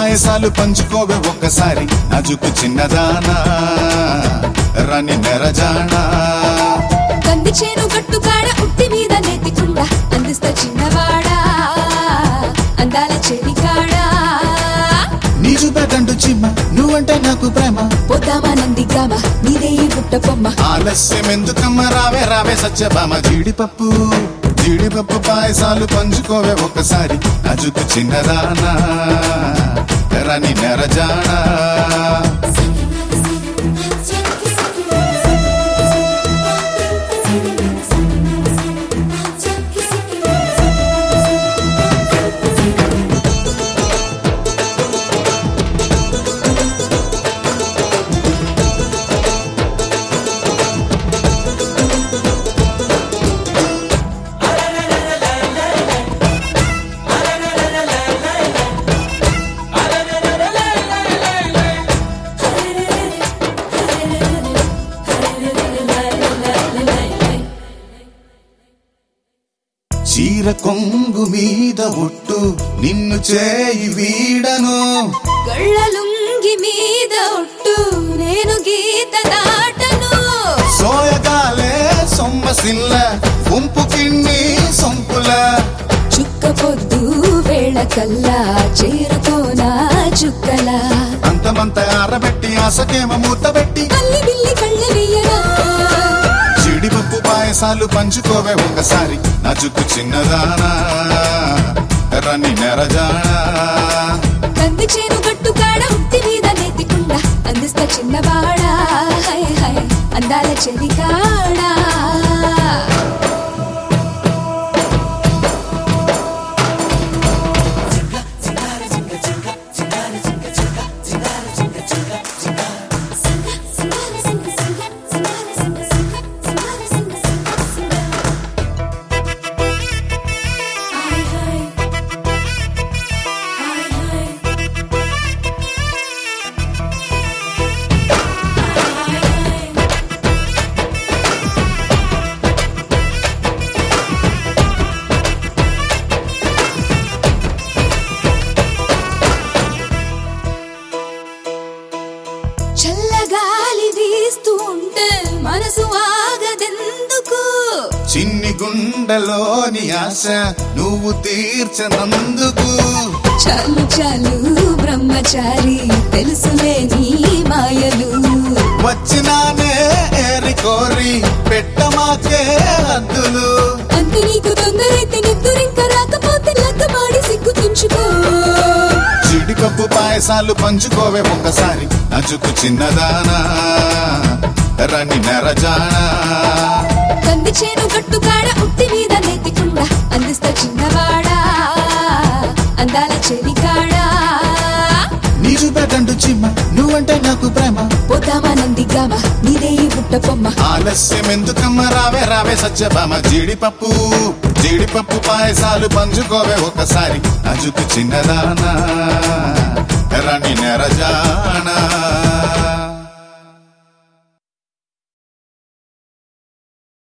పాయసాలు పంచుకోవే ఒక్కసారి నజుకు చిన్నదానా రని నెరజానా కంది చేను గట్టు కాడ ఉట్టి మీద నెత్తికుండా అందిస్తా చిన్నవాడా అందాల చెవి కాడా నీ చూపేటంటు చిమ్మ నువ్వంటే నాకు ప్రేమ పోతామా నందిగామ నీదే ఈ బుట్ట బొమ్మ ఆలస్యం ఎందుకమ్మ రావే రావే సత్యభామ జీడిపప్పు జీడిపప్పు పాయసాలు పంచుకోవే ఒకసారి నజుకు చిన్నదానా రని నెరజానా చీర కొంగు మీద ఒట్టు నిన్ను చేయి వీడను గళ్ళలుంగి మీద ఒట్టు నేను గీత దాటను సోయగాలే సొమ్మసిల్ల గుంపు కిన్ని సొంపుల చుక్క పొద్దు వేళ కల్లా చేరుకోనా చుక్కలా అంతమంత ఆరబెట్టి ఆసకేమ మూతబెట్టి కల్లి బిల్లి కళ్ళ వెయ్యరా జీడిపప్పు పాయసాలు పంచుకోవే ఒకసారి నజుకు చిన్నదానా రని నెరజానా కంది చేను గట్టు కాడ ఉట్టి మీద నెత్తికుండా అందిస్తా చిన్నవాడా హై హై అందాల చెవి కాడా చల్లగాలి వీస్తూ ఉంటే మనసు ఆగదెందుకు చిన్ని గుండెలోని ఆశ నువ్వు తీర్చనందుకు చాలు చాలు బ్రహ్మచారి తెలుసులే నీ మాయలు వచ్చినానే ఏరి కోరి పెట్టమాకే హద్దులు అంత నీకు తొందరైతే నిద్దురింక రాకపోతే లగ్గమాడి సిగ్గు తుంచుకో జీడిపప్పు పాయసాలు పంచుకోవే ఒక్కసారి నచుకు చిన్నదానా రని నెరజానా కంది చేను గట్టు కాడ ఉట్టి మీద నెత్తికుండా అందిస్తా చిన్నవాడా అందాల చెవి కాడా నీ చూపేటంటు చిమ్మ నువ్వంటే నాకు ప్రేమ పోతామా నందిగామ నీదే ఈ బుట్ట బొమ్మ ఆలస్యం ఎందుకమ్మ రావే రావే సత్యభామ జీడిపప్పు జీడిపప్పు పాయసాలు పంచుకోవే ఒకసారి నజుకు చిన్నదానా రని నెరజానా